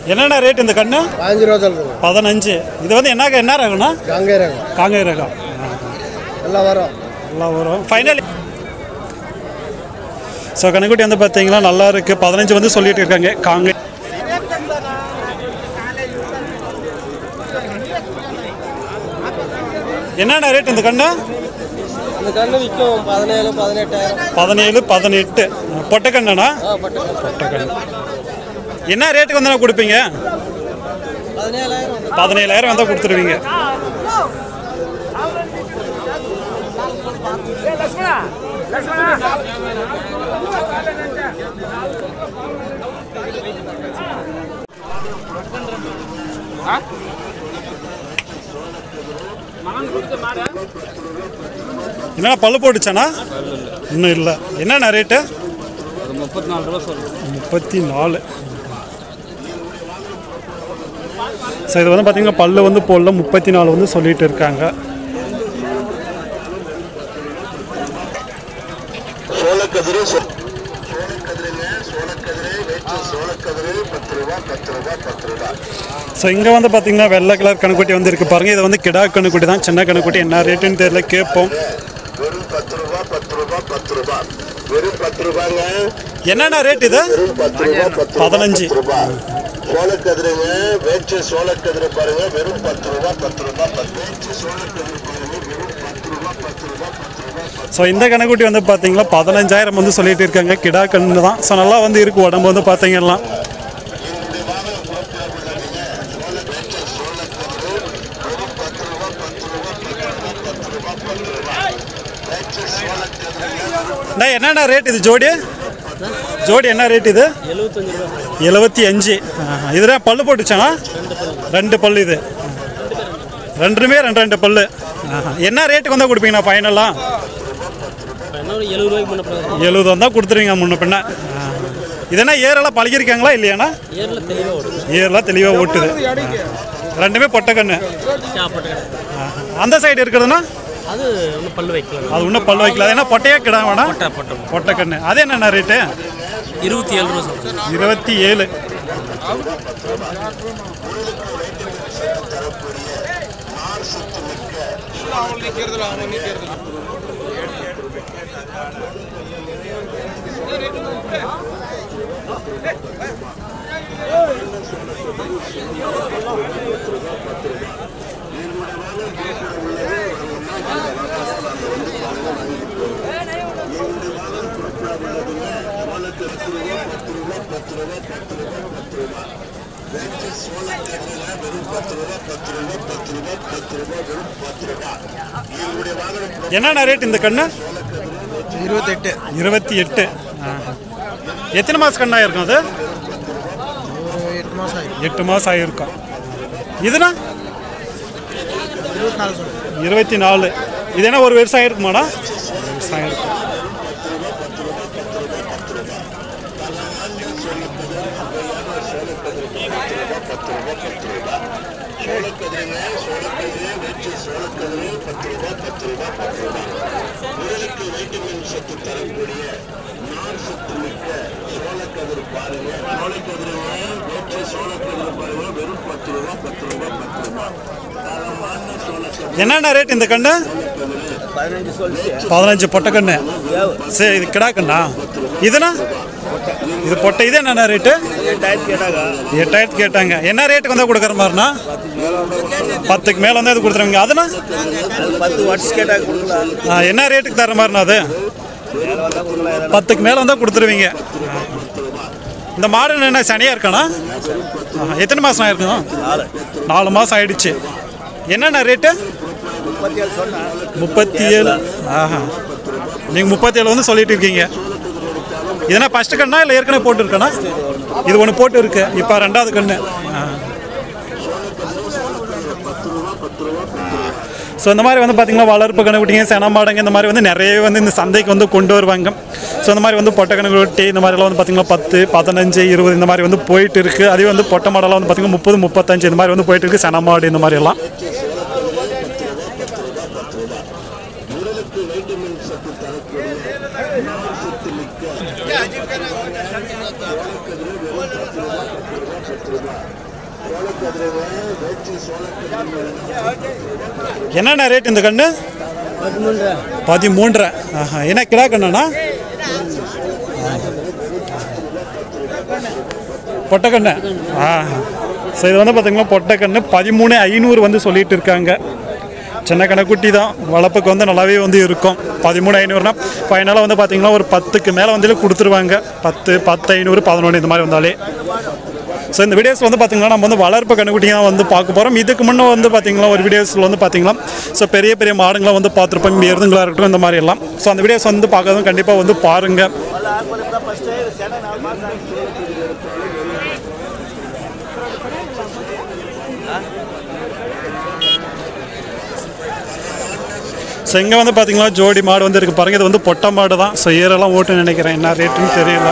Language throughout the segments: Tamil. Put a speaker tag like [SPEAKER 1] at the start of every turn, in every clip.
[SPEAKER 1] என்னென்ன ரேட் இந்த கண்ணு
[SPEAKER 2] பதினஞ்சு ரூபா சொல்லுங்க
[SPEAKER 1] பதினஞ்சு இது வந்து என்ன என்ன ரகம்னா
[SPEAKER 2] கங்கை ரகம்
[SPEAKER 1] காங்கேய ரகம்
[SPEAKER 2] எல்லாம் வரும்
[SPEAKER 1] எல்லாம் வரும் ஃபைனல் ஸோ கணக்குட்டி வந்து பார்த்தீங்கன்னா நல்லா இருக்குது பதினஞ்சு வந்து சொல்லிட்டு இருக்காங்க காங்கை என்னென்ன ரேட் இந்த கண்ணு
[SPEAKER 2] இந்த கண்ணு விற்கும் பதினேழு பதினெட்டாயிரம்
[SPEAKER 1] பதினேழு பதினெட்டு பொட்டைக்கண்ணா
[SPEAKER 2] ஆ பட்டு
[SPEAKER 1] பொட்டைக்கண்ணு என்ன ரேட்டுக்கு வந்து நான் கொடுப்பீங்க
[SPEAKER 2] பதினேழாயிரம்
[SPEAKER 1] பதினேழாயிரம் வந்தால் கொடுத்துருவீங்க என்ன பல்லு போட்டுச்சானா இன்னும் இல்லை என்னண்ணா ரேட்டு
[SPEAKER 2] முப்பத்தி நாலு ரூபா சொல்லுங்க
[SPEAKER 1] முப்பத்தி நாலு ஸோ இது வந்து பார்த்தீங்கன்னா பல்லு வந்து போடல முப்பத்தி நாலு வந்து சொல்லிட்டு இருக்காங்க
[SPEAKER 3] சோளக்கதிரு சோளக்கதிருங்க சோளக்கதிரு வெற்றி சோளக்கதிரு பத்து ரூபா பத்து ரூபா பத்து ரூபா
[SPEAKER 1] ஸோ இங்கே வந்து பார்த்தீங்கன்னா வெள்ளை கலர் கணுக்குட்டி வந்து இருக்கு பாருங்க இது வந்து கிடா கணுக்குட்டி தான் சின்ன கணுக்குட்டி என்ன ரேட்டுன்னு தெரியல கேட்போம்
[SPEAKER 3] வெறும் பத்து ரூபா பத்து ரூபா பத்து ரூபா வெறும் பத்து ரூபாங்க
[SPEAKER 1] என்னென்ன ரேட் இது
[SPEAKER 3] வெறும் பத்து ரூபா பத்து ரூபா
[SPEAKER 1] பதினஞ்சு.
[SPEAKER 3] பத்து ரூபா சோளக்கதிருங்க வேற்று சோளக்கதிரு பாருங்க வெறும் பத்து ரூபா பத்து ரூபா பத்து வேற்று சோளக்கதிரு பாருங்க வெறும் பத்து ரூபா பத்து ரூபா பத்து ரூபா பத்து
[SPEAKER 1] ஸோ இந்த கணுக்குட்டி வந்து பார்த்தீங்கன்னா பதினஞ்சாயிரம் வந்து சொல்லிட்டு இருக்காங்க கிடா கண்ணு தான் ஸோ நல்லா வந்து இருக்கு உடம்பு வந்து பார்த்தீங்கன்னா அண்ணா, என்னண்ணா ரேட் இது ஜோடி ஜோடி என்ன ரேட் இது
[SPEAKER 2] எழுபத்தஞ்சு ரூபா
[SPEAKER 1] எழுபத்தி அஞ்சு இதுதான் பல்லு போட்டுச்சானா ரெண்டு பல்லு இது ரெண்டுமே ரெண்டு ரெண்டு பல்லு ஆஹா. என்ன ரேட்டுக்கு வந்தால் கொடுப்பீங்கண்ணா ஃபைனலாக
[SPEAKER 2] என்ன ஒரு எழுபது ரூபாய்க்கு பண்ண போகிறேன்
[SPEAKER 1] எழுபது வந்தால் கொடுத்துருவீங்க முன்ன பின்ன ஆ. இதெல்லாம் ஏரெல்லாம் பழகிருக்காங்களா இல்லையாண்ணா
[SPEAKER 2] ஏரில் தெளிவாக ஓடுது
[SPEAKER 1] ஏரெல்லாம் தெளிவாக ஓட்டுது ரெண்டுமே பொட்டக்கண்ணு
[SPEAKER 2] சாப்பிட்டு
[SPEAKER 1] ஆஹா. அந்த சைடு இருக்கிறதுனா
[SPEAKER 2] அது ஒன்றும் பல்லு வைக்கலாம்
[SPEAKER 1] அது இன்னும் பல்லு வைக்கல அது என்ன பொட்டையே கிடா வேணா
[SPEAKER 2] பட்டா பட்டம்
[SPEAKER 1] பொட்டக்கண்ணு அது என்னண்ணா ரேட்டு
[SPEAKER 2] இருபத்தி ஏழு ரூபா சொல்கிறேன்
[SPEAKER 1] இருபத்தி ஏழு என்னண்ணா ரேட் இந்த கண்ணு
[SPEAKER 2] இருபத்தெட்டு
[SPEAKER 1] இருபத்தி எட்டு எத்தனை மாதம் கண்ணா இருக்கும் அது
[SPEAKER 2] ஒரு எட்டு மாதம் ஆகிடும்
[SPEAKER 1] எட்டு மாதம் ஆகிருக்கும் இதுனா
[SPEAKER 2] இருபத்தி நாலு சொல்லுங்கள்
[SPEAKER 1] இருபத்தி நாலு இது என்ன ஒரு வருஷம் ஆயிருக்குமாடா ஒரு வருஷம் ஆயிருக்கும் என்னென்ன ரேட் இந்த கண்ணு
[SPEAKER 2] பதினஞ்சு சொல்லிச்சு
[SPEAKER 1] பதினஞ்சு பொட்டை கண்ணு சரி இது கிடா கண்ணா இதுனா இது பொட்டை இது என்னென்ன ரேட்டு
[SPEAKER 2] எட்டாயிரத்தி கேட்டாங்க
[SPEAKER 1] எட்டாயிரத்து கேட்டாங்க என்ன ரேட்டுக்கு வந்தால் கொடுக்குற மாதிரினா பத்துக்கு மேலே வந்தால் இது கொடுத்துருவீங்க அதுனா
[SPEAKER 2] அது பத்து வாட்ஸ் கேட்டாங்க கொடுக்கலாம்
[SPEAKER 1] ஆ, என்ன ரேட்டுக்கு தர மாதிரினா அது
[SPEAKER 2] வேலை வந்தால் கொடுக்கலாம்
[SPEAKER 1] பத்துக்கு மேலே வந்தால் கொடுத்துருவீங்க இந்த மாடு என்ன சனியாக இருக்கானா ஆ, எத்தனை மாதம் ஆயிருக்கும்
[SPEAKER 2] நாலு
[SPEAKER 1] நாலு மாதம் ஆயிடுச்சு என்னென்ன ரேட்டு
[SPEAKER 2] முப்பத்தி ஏழு சொன்னேன்
[SPEAKER 1] முப்பத்தி ஏழு ஆஹா நீங்கள் முப்பத்தி ஏழு வந்து சொல்லிட்டு இருக்கீங்க இதனா ஃபஸ்ட்டு கண்ணா இல்லை ஏற்கனவே போட்டுருக்கண்ணா இது ஒன்று போட்டு இருக்கு இப்போ ரெண்டாவது கண்ணு ஸோ இந்த மாதிரி வந்து பார்த்தீங்கன்னா வளர்ப்பு கணுக்குட்டிங்க செனமாடங்க இந்த மாதிரி வந்து நிறைய வந்து இந்த சந்தைக்கு வந்து கொண்டு வருவாங்க ஸோ இந்த மாதிரி வந்து பொட்டை கணுக்குட்டி இந்த மாதிரிலாம் வந்து பார்த்தீங்கன்னா பத்து பதினஞ்சு இருபது இந்த மாதிரி வந்து போயிட்டு இருக்குது அதே வந்து பொட்டை மாடெல்லாம் வந்து பார்த்தீங்கன்னா முப்பது முப்பத்தஞ்சு இந்த மாதிரி வந்து போயிட்டு இருக்கு செனமாடு இந்த மாதிரி எல்லாம்
[SPEAKER 3] வைட்டமின் சத்து தரக்கூடிய நார் சத்து மிக்க
[SPEAKER 1] என்னென்ன ரேட் இந்த கண்ணு
[SPEAKER 2] பதிமூன்று
[SPEAKER 1] பதிமூன்றரை ஆஹா என்ன கிடா கண்ணா பொட்டக்கண்ணு ஆ ஸோ இது வந்து பார்த்தீங்கன்னா பொட்டக்கண்ணு பதிமூணு ஐநூறு வந்து சொல்லிட்டு இருக்காங்க சின்ன கணக்குட்டி தான் வளர்ப்புக்கு வந்து நல்லாவே வந்து இருக்கும் பதிமூணு ஐநூறுனா ஃபைனலாக வந்து பார்த்தீங்கன்னா ஒரு பத்துக்கு மேலே வந்து கொடுத்துருவாங்க பத்து பத்து ஐநூறு பதினொன்று இந்த மாதிரி வந்தாலே ஸோ இந்த வீடியோஸ் வந்து பார்த்தீங்கன்னா நம்ம வந்து வளர்ப்பு கண்ணுக்குட்டிங்க தான் வந்து பார்க்க போகிறோம் இதுக்கு முன்னே வந்து பார்த்தீங்கன்னா ஒரு வீடியோஸில் வந்து பார்த்தீங்கன்னா ஸோ பெரிய பெரிய மாடுங்களை வந்து பார்த்துருப்போம் எருதுங்களாக இருக்கட்டும் இந்த மாதிரி எல்லாம் ஸோ அந்த வீடியோஸ் வந்து பார்க்கறதும் கண்டிப்பாக வந்து பாருங்கள் ஸோ இங்கே வந்து பார்த்தீங்கன்னா ஜோடி மாடு வந்து இருக்குது பாருங்க இது வந்து பொட்டை மாடு தான் ஸோ ஏரெல்லாம் ஓட்டு நினைக்கிறேன் என்ன ரேட்டுன்னு தெரியல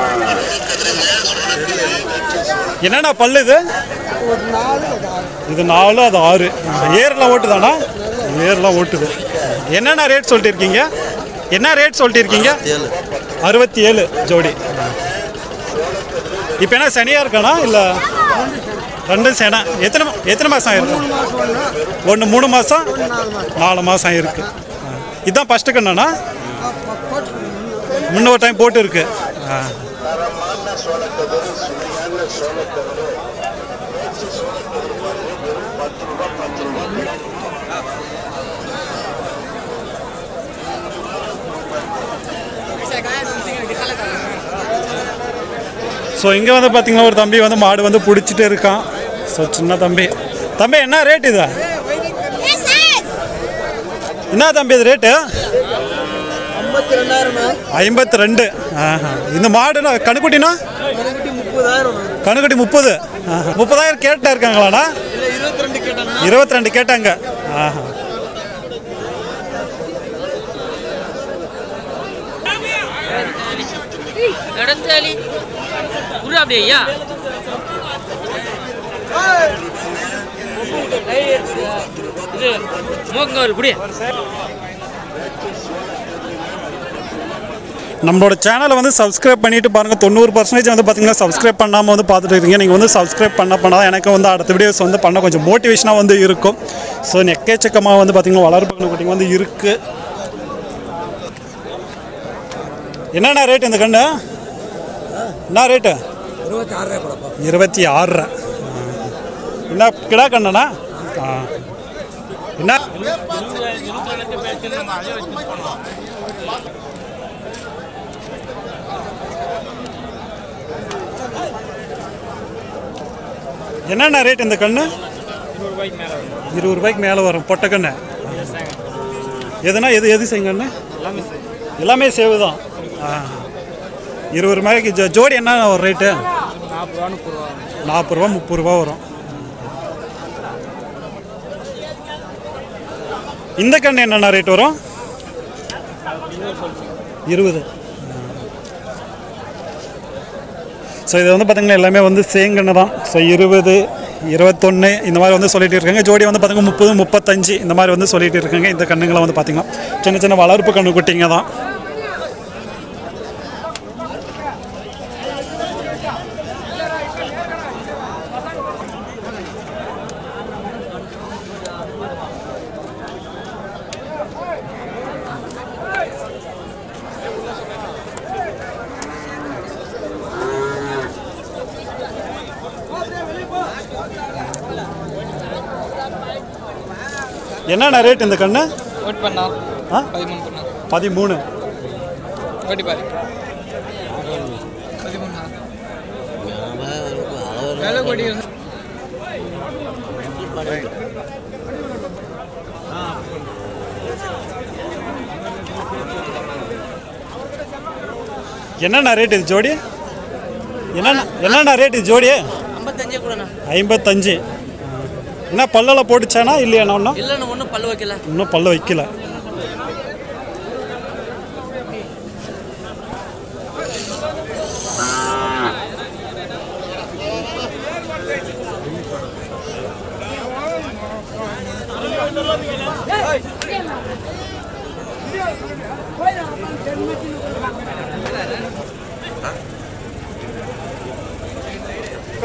[SPEAKER 1] என்னண்ணா பல்லு இது
[SPEAKER 2] ஒரு நாலு ஒரு ஆறு
[SPEAKER 1] இது நாலு அது ஆறு ஏர்லாம் ஓட்டுதானா ஏர்லாம் ஓட்டுது என்னென்ன ரேட் சொல்லிட்டு இருக்கீங்க என்ன ரேட் சொல்லிட்டு இருக்கீங்க அறுபத்தி ஏழு ஜோடி இப்போ என்ன சனியாக இருக்கானா இல்லை ரெண்டும் சேனா எத்தனை மா- எத்தனை மாதம் ஆயிருக்கு
[SPEAKER 2] மாதம் ஒன்று
[SPEAKER 1] ஒன்று மூணு மாதம்
[SPEAKER 2] நாலு மாதம்
[SPEAKER 1] நாலு மாதம் ஆயிருக்கு ஆ. இதுதான் ஃபஸ்ட்டு கண்ணாண்ணா
[SPEAKER 2] போட்டு
[SPEAKER 1] முன்ன ஒரு டைம் போட்டு இருக்கு ஆ.
[SPEAKER 3] தரமான சோளக்கதிர் சுவையான சோளக்கதிர் பேச்சு சோளக்கதிர் பாருங்க வெறும் பத்து ரூபா பத்து ரூபா
[SPEAKER 1] ஸோ இங்கே வந்து பார்த்தீங்கன்னா ஒரு தம்பி வந்து மாடு வந்து பிடிச்சிட்டு இருக்கான் ஸோ சின்ன தம்பி தம்பி என்ன ரேட் இது என்ன தம்பி இது ரேட்டு
[SPEAKER 2] ஐம்பத்தி ரெண்டாயிரம்ண்ணா
[SPEAKER 1] ஐம்பத்தி ரெண்டு ஆஹா இந்த மாடுனா கணுக்குட்டினா
[SPEAKER 2] மறுபடி முப்பதாயிரம்
[SPEAKER 1] கணுக்குட்டி முப்பது ஆஹா முப்பதாயிரம் கேட்டா இருக்காங்களாண்ணா
[SPEAKER 2] இல்லை இருபத்தி ரெண்டு கேட்டாங்க
[SPEAKER 1] இருபத்தி ரெண்டு கேட்டாங்க ஆஹா
[SPEAKER 4] இடத்தாலி குரு அப்படியே ஐயா இது மோக்கங்க குடி
[SPEAKER 1] நம்மளோட சேனலை வந்து சப்ஸ்கிரைப் பண்ணிட்டு பாருங்க தொண்ணூறு பர்சன்டேஜ் வந்து பார்த்தீங்கன்னா சப்ஸ்கிரைப் பண்ணாமல் வந்து பார்த்துட்டு இருக்கீங்க நீங்கள் வந்து சப்ஸ்கிரைப் பண்ண பண்ணால் எனக்கு வந்து அடுத்த வீடியோஸ் வந்து பண்ண கொஞ்சம் மோட்டிவேஷனாக வந்து இருக்கும் ஸோ எக்கச்சக்கமாக வந்து பார்த்தீங்கன்னா வளர்ப்பு குட்டிங்க வந்து இருக்குது என்னென்ன ரேட் இந்த கண்ணு என்ன ரேட்டு
[SPEAKER 2] இருபத்தி ஆறு படப்பா
[SPEAKER 1] இருபத்தி ஆறு என்ன கிடா கண்ணனா ஆ. என்ன என்னென்ன ரேட் இந்த கண்ணு இருபது ரூபாய்க்கு மேலே வரும் பொட்டை கண்ணு எதுனா எது எது செங்கண்ணு எல்லாமே சேவு தான் ஆ இருபது ரூபாய்க்கு ஜோ- ஜோடி என்ன ஒரு ரேட்டு நாற்பது ரூபா முப்பது ரூபா வரும் இந்த கண்ணு என்னென்ன ரேட் வரும் இருபது ஸோ இது வந்து பார்த்தீங்கன்னா எல்லாமே வந்து சேங்கண்ணு தான் ஸோ இருபது இருபத்தொன்று இந்த மாதிரி வந்து சொல்லிட்டு இருக்காங்க ஜோடி வந்து பார்த்தீங்கன்னா முப்பது முப்பத்தஞ்சு இந்த மாதிரி வந்து சொல்லிட்டு இருக்காங்க இந்த கண்ணுங்களை வந்து பார்த்தீங்கன்னா சின்ன சின்ன வளர்ப்பு கண்ணு குட்டிங்க தான் என்னென்ன ரேட் இந்த கண்ணு
[SPEAKER 5] ஓட் பண்ணா
[SPEAKER 1] ஆ
[SPEAKER 5] பதிமூணு பண்ணா
[SPEAKER 1] பதிமூணு
[SPEAKER 5] ஓட்டி பாரு பதிமூணா வேலை கோடி இருந்து
[SPEAKER 1] என்னென்ன ரேட் இது ஜோடி என்னென்ன என்னென்ன ரேட் இது ஜோடி
[SPEAKER 4] ஐம்பத்தஞ்சே கூடண்ணா
[SPEAKER 1] ஐம்பத்தஞ்சு என்ன பல்லெல்லாம் போட்டுச்சானா இல்லையாண்ணா ஒன்றும்
[SPEAKER 4] இல்லைண்ணா ஒன்றும் பல்லு வைக்கல
[SPEAKER 1] இன்னும் பல்ல வைக்கல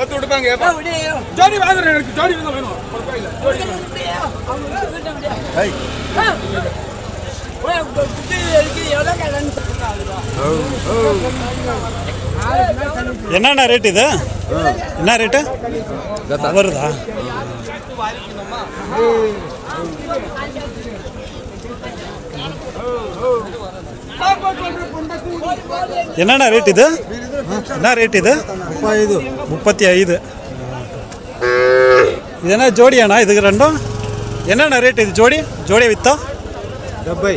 [SPEAKER 5] பத்து விட்டுப்பாங்க ஏப்பா. ஜோடி வாங்குறேன் எனக்கு ஜோடி தான் வேணும் பரவாயில்ல. ஜோடி வேணும்.
[SPEAKER 1] என்னண்ணா ரேட் இது என்ன ரேட்டு வருதா என்னண்ணா ரேட் இது என்ன ரேட் இது முப்பத்தி ஐದು இது என்ன ஜோடியாண்ணா இதுக்கு ரெண்டும் என்னண்ணா ரேட் இது ஜோடி ஜோடியை வித்தா
[SPEAKER 6] డెబ్బై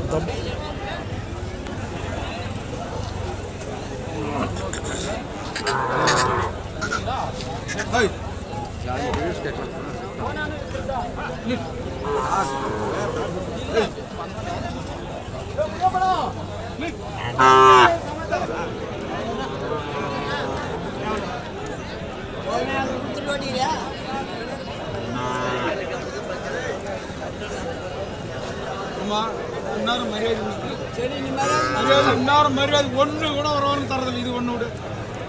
[SPEAKER 5] அம்மா, இன்னாரும் மரியாதை உனக்கு. மரியாதை, இன்னாரும் மரியாதை ஒண்ணு கூட ஒரு வாரம் தரதில்லை இது ஒண்ணு விடு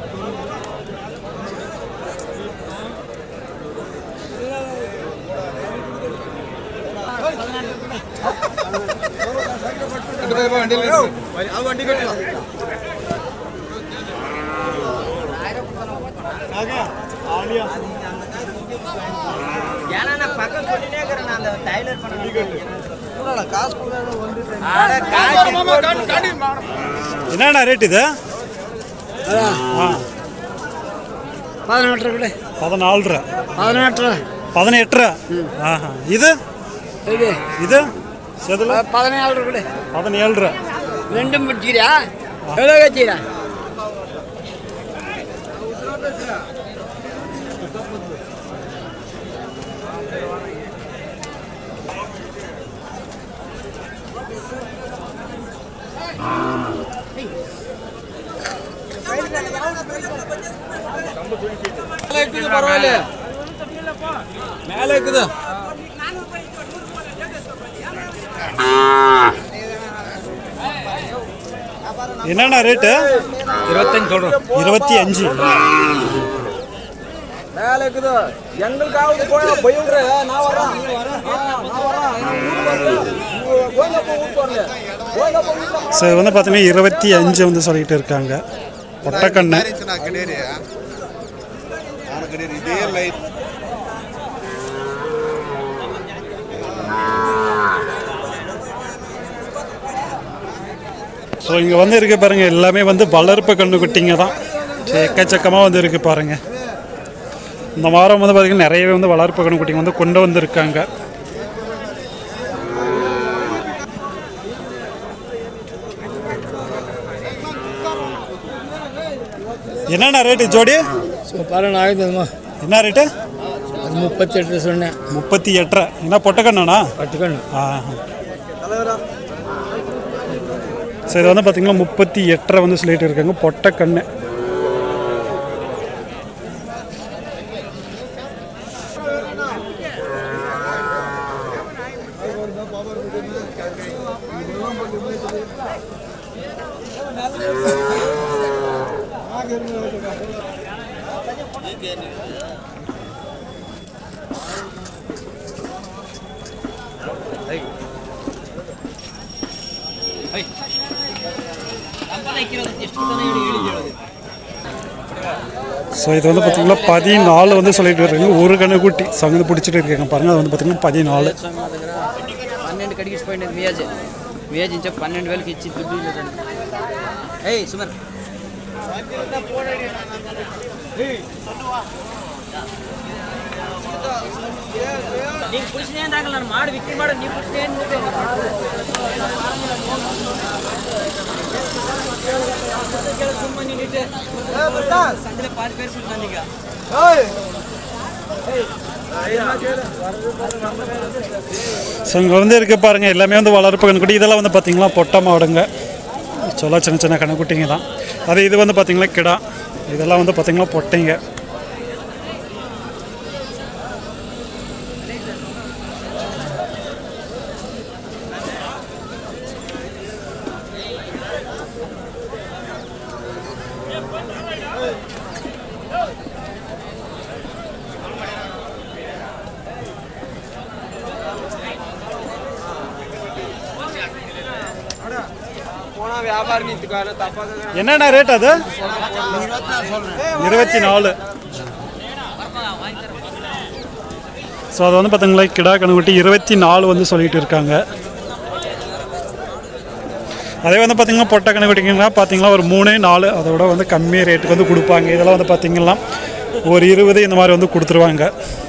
[SPEAKER 5] வண்டி
[SPEAKER 4] ஏன்னா நான் பக்கம் சொல்லினே இருக்கிறேன் அந்த டைலர் பண்ண
[SPEAKER 2] காசு கொடுக்காத வந்துட்டு
[SPEAKER 1] என்னண்ணா ரேட் இது ஆ
[SPEAKER 6] பதினெட்டு கூட
[SPEAKER 1] பதினாலு
[SPEAKER 6] பதினெட்டு
[SPEAKER 1] பதினெட்டு ஆஹா இது
[SPEAKER 6] இது
[SPEAKER 1] இது செதுல
[SPEAKER 6] பதினேழு கூட
[SPEAKER 1] பதினேழு
[SPEAKER 6] ரெண்டும் பிடிச்சிக்கிறியா எவ்வளோ வச்சுக்கிறா
[SPEAKER 5] மேலே இருக்குது பரவாயில்ல மேலே இருக்குது
[SPEAKER 1] என்னண்ணா ரேட்டு
[SPEAKER 5] இருபத்தஞ்சு சொல்றோம்
[SPEAKER 1] இருபத்தி அஞ்சு
[SPEAKER 2] மேலே இருக்குது எங்களுக்காவது போய் போயிடுற நான் வரேன் ஆ, நான் வரேன் கோயிலப்போ ஊருக்கு வரல கோயிலப்போ வீட்டில்
[SPEAKER 1] ஸோ இது வந்து பார்த்தீங்கன்னா இருபத்தி அஞ்சு வந்து சொல்லிட்டு இருக்காங்க பொட்டக்கண்ணு
[SPEAKER 3] இதே லைன்
[SPEAKER 1] ஸோ இங்கே வந்து இருக்கு பாருங்க எல்லாமே வந்து வளர்ப்பு கண்ணுக்குட்டிங்க தான் ஸோ எக்கச்சக்கமாக வந்து இருக்கு பாருங்க இந்த வாரம் வந்து பார்த்தீங்கன்னா நிறையவே வந்து வளர்ப்பு கண்ணுக்குட்டிங்க வந்து கொண்டு வந்திருக்காங்க என்னண்ணா ரேட்டு ஜோடி
[SPEAKER 6] பரவாயில்ல ஆகுதுமா
[SPEAKER 1] என்ன ரேட்டு
[SPEAKER 6] அது முப்பத்தெட்டு சொன்னேன்
[SPEAKER 1] முப்பத்தி எட்டரை என்ன பொட்டக்கண்ணா
[SPEAKER 6] பட்டுக்கணும்
[SPEAKER 1] ஆ சரி இது வந்து பார்த்தீங்கன்னா முப்பத்தி எட்டரை வந்து சொல்லிட்டு இருக்காங்க பொட்டக்கண்ணு
[SPEAKER 4] ಎಷ್ಟು ಜನ ಹೇಳಿ ಹೇಳಿ ಹೇಳೋದು
[SPEAKER 1] ஸோ இது வந்து பார்த்தீங்கன்னா பதினாலு வந்து சொல்லிட்டு இருக்காங்க ஒரு கண்ணுக்குட்டி ஸோ அங்கே வந்து பிடிச்சிட்டு இருக்காங்க பாருங்க அது வந்து பார்த்தீங்கன்னா பதினாலு
[SPEAKER 4] స్వామి మా దగ్గర పన్నెండు కడిగిసిపోయింది మియాజ్ మియాజ్ ఇంచా పన్నెండు వేలకి ఇచ్చి దుడ్డు లేదండి ఏయ్ సుమర్ ನೀನು ಕುಡಿಸಿದೆ ಅಂದಾಗಲ್ಲ ನಾನು ಮಾಡಿ ವಿಕ್ರಿ ಮಾಡು ನೀವು ಕುಡಿಸಿದೆ ಸುಮ್ಮನೆ ನೀನಿಟ್ಟೆ ಸಂಜೆ ಪಾತಿ ಪೇರ್ಸಿ ನಾನೀಗ
[SPEAKER 1] ஸோ இங்கே வந்து இருக்க பாருங்க எல்லாமே வந்து வளர்ப்பு கண்ணுக்குட்டி இதெல்லாம் வந்து பார்த்தீங்கன்னா பொட்டை மாடுங்க சொல்ல சின்ன சின்ன கண்ணுக்குட்டிங்க தான் அது இது வந்து பார்த்தீங்கன்னா கிடா இதெல்லாம் வந்து பார்த்தீங்கன்னா பொட்டைங்க
[SPEAKER 2] பாருங்க இது கால தப்பாக
[SPEAKER 1] என்னென்ன ரேட் அது இருபத்தி நாலு ஸோ அது வந்து பார்த்தீங்களா கிடா கணுக்குட்டி இருபத்தி நாலு வந்து சொல்லிட்டு இருக்காங்க அதே வந்து பார்த்தீங்கன்னா பொட்டை கணுக்குட்டிங்கன்னா பார்த்தீங்கன்னா ஒரு மூணு நாலு அதோட வந்து கம்மி ரேட்டுக்கு வந்து கொடுப்பாங்க இதெல்லாம் வந்து பார்த்தீங்கன்னா ஒரு இருபது இந்த மாதிரி வந்து கொடுத்துருவாங்க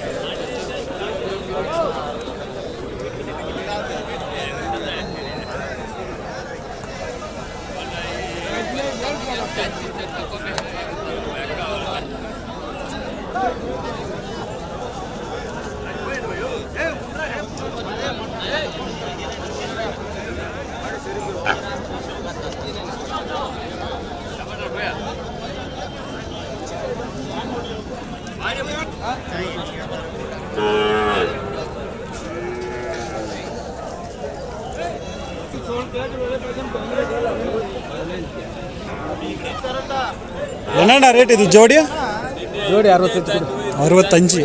[SPEAKER 1] என்னென்ன ரேட் இது ஜோடியா
[SPEAKER 2] ஜோடி அறுபத்தஞ்சு கொடு
[SPEAKER 1] அறுபத்தஞ்சு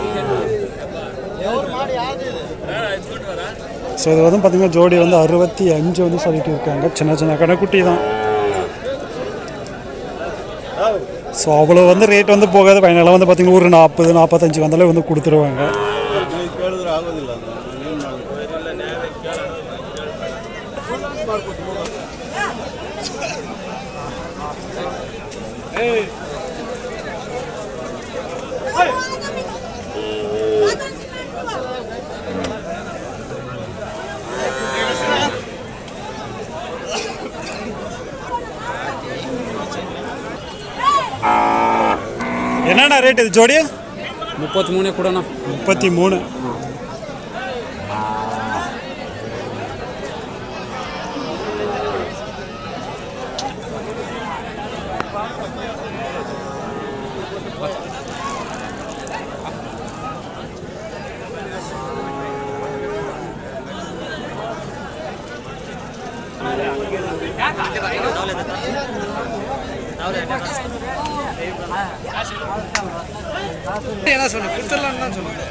[SPEAKER 1] ஸோ இது வந்து பார்த்தீங்கன்னா ஜோடி வந்து அறுபத்தி அஞ்சு வந்து சொல்லிட்டு இருக்காங்க சின்ன சின்ன கடைக்குட்டி தான் ஸோ அவ்வளோ வந்து ரேட் வந்து போகாது ஃபைனலாக வந்து பார்த்தீங்கன்னா ஒரு நாற்பது நாற்பத்தஞ்சு வந்தாலே வந்து கொடுத்துருவாங்க என்னென்ன ரேட் இது ஜோடி
[SPEAKER 2] முப்பத்தி மூணே கூடண்ணா
[SPEAKER 1] முப்பத்தி மூணு
[SPEAKER 2] என்ன சொன்ன கொடுத்துடலான்னு தான் சொன்னேன்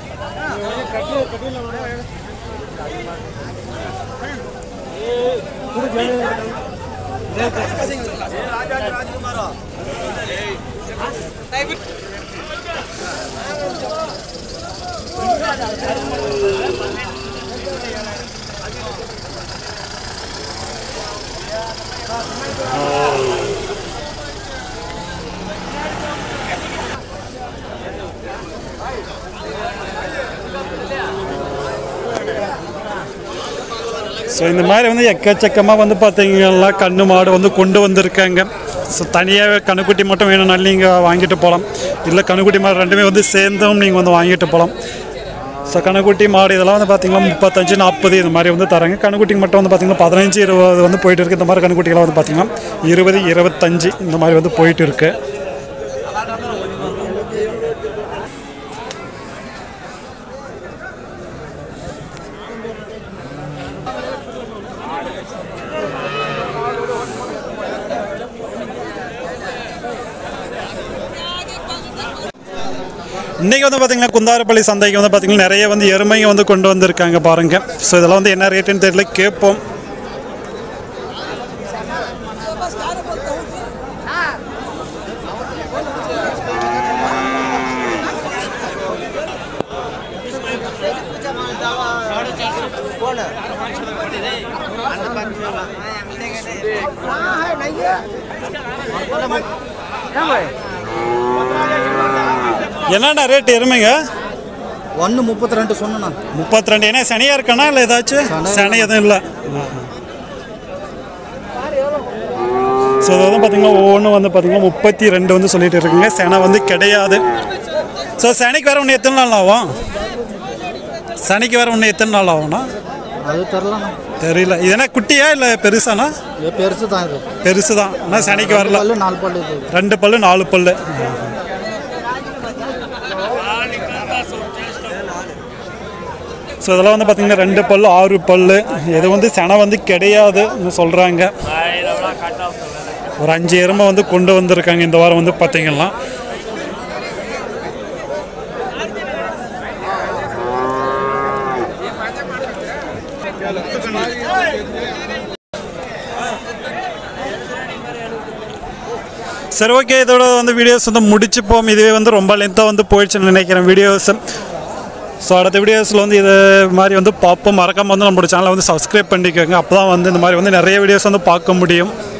[SPEAKER 1] ஸோ இந்த மாதிரி வந்து எக்கச்சக்கமாக வந்து பார்த்தீங்கன்னா கண்ணு மாடு வந்து கொண்டு வந்திருக்காங்க ஸோ தனியாக கண்ணுக்குட்டி மட்டும் வேணும்னாலும் நீங்கள் வாங்கிட்டு போகலாம் இல்லை கண்ணுக்குட்டி மாடு ரெண்டுமே வந்து சேர்ந்தும் நீங்கள் வந்து வாங்கிட்டு போகலாம் ஸோ கண்ணுக்குட்டி மாடு இதெல்லாம் வந்து பார்த்தீங்கன்னா முப்பத்தஞ்சு நாற்பது இந்த மாதிரி வந்து தராங்க கண்ணுக்குட்டிக்கு மட்டும் வந்து பார்த்தீங்கன்னா பதினஞ்சு இருபது வந்து போயிட்டு இருக்குது இந்த மாதிரி கண்ணுக்குட்டிகளாம் வந்து பார்த்தீங்கன்னா இருபது இருபத்தஞ்சு இந்த மாதிரி வந்து போயிட்டு இருக்குது இன்றைக்கி வந்து பார்த்தீங்கன்னா குந்தாரப்பள்ளி சந்தைக்கு வந்து பார்த்தீங்கன்னா நிறைய வந்து எருமைங்க வந்து கொண்டு வந்திருக்காங்க பாருங்க ஸோ இதெல்லாம் வந்து என்ன ரேட்டுன்னு தெரியல கேட்போம் என்னென்ன ரேட் எருமைங்க
[SPEAKER 2] ஒன்று முப்பத்தி ரெண்டு சொன்னா
[SPEAKER 1] முப்பத்தி ரெண்டு ஏன்னா சனியாக இருக்கனா இல்லை ஏதாச்சும் சனி எதுவும் இல்லை ஸோ இது வந்து பார்த்தீங்கன்னா ஒவ்வொன்றும் வந்து பார்த்தீங்கன்னா முப்பத்தி ரெண்டு வந்து சொல்லிட்டு இருக்குங்க செனை வந்து கிடையாது ஸோ சனிக்கு வேறு ஒன்று எத்தனை நாள் ஆகும் சனிக்கு வேறு ஒன்று எத்தனை நாள் ஆகும்னா
[SPEAKER 2] அது தரலாம்
[SPEAKER 1] தெரியல இது என்ன குட்டியா இல்லை பெருசானா
[SPEAKER 2] இது பெருசு தான் இது
[SPEAKER 1] பெருசு தான் ஆனால் சனிக்கு வரல
[SPEAKER 2] பல்லு நாலு பல்லு இது
[SPEAKER 1] ரெண்டு பல்லு நாலு பல்லு ஸோ இதெல்லாம் வந்து பார்த்தீங்கன்னா ரெண்டு பல்லு ஆறு பல்லு இது வந்து செனை வந்து கிடையாதுன்னு சொல்கிறாங்க ஒரு அஞ்சு எருமை வந்து கொண்டு வந்திருக்காங்க இந்த வாரம் வந்து பார்த்தீங்கன்னா சரி ஓகே இதோட வந்து வீடியோஸ் வந்து முடிச்சுப்போம் இதுவே வந்து ரொம்ப லென்த்தாக வந்து போயிடுச்சுன்னு நினைக்கிறேன் வீடியோஸ் ஸோ அடுத்த வீடியோஸில் வந்து இது மாதிரி வந்து பார்ப்போம் மறக்காம வந்து நம்மளோட சேனலை வந்து சப்ஸ்கிரைப் பண்ணிக்கோங்க அப்போ தான் வந்து இந்த மாதிரி வந்து நிறைய வீடியோஸ் வந்து பார்க்க முடியும்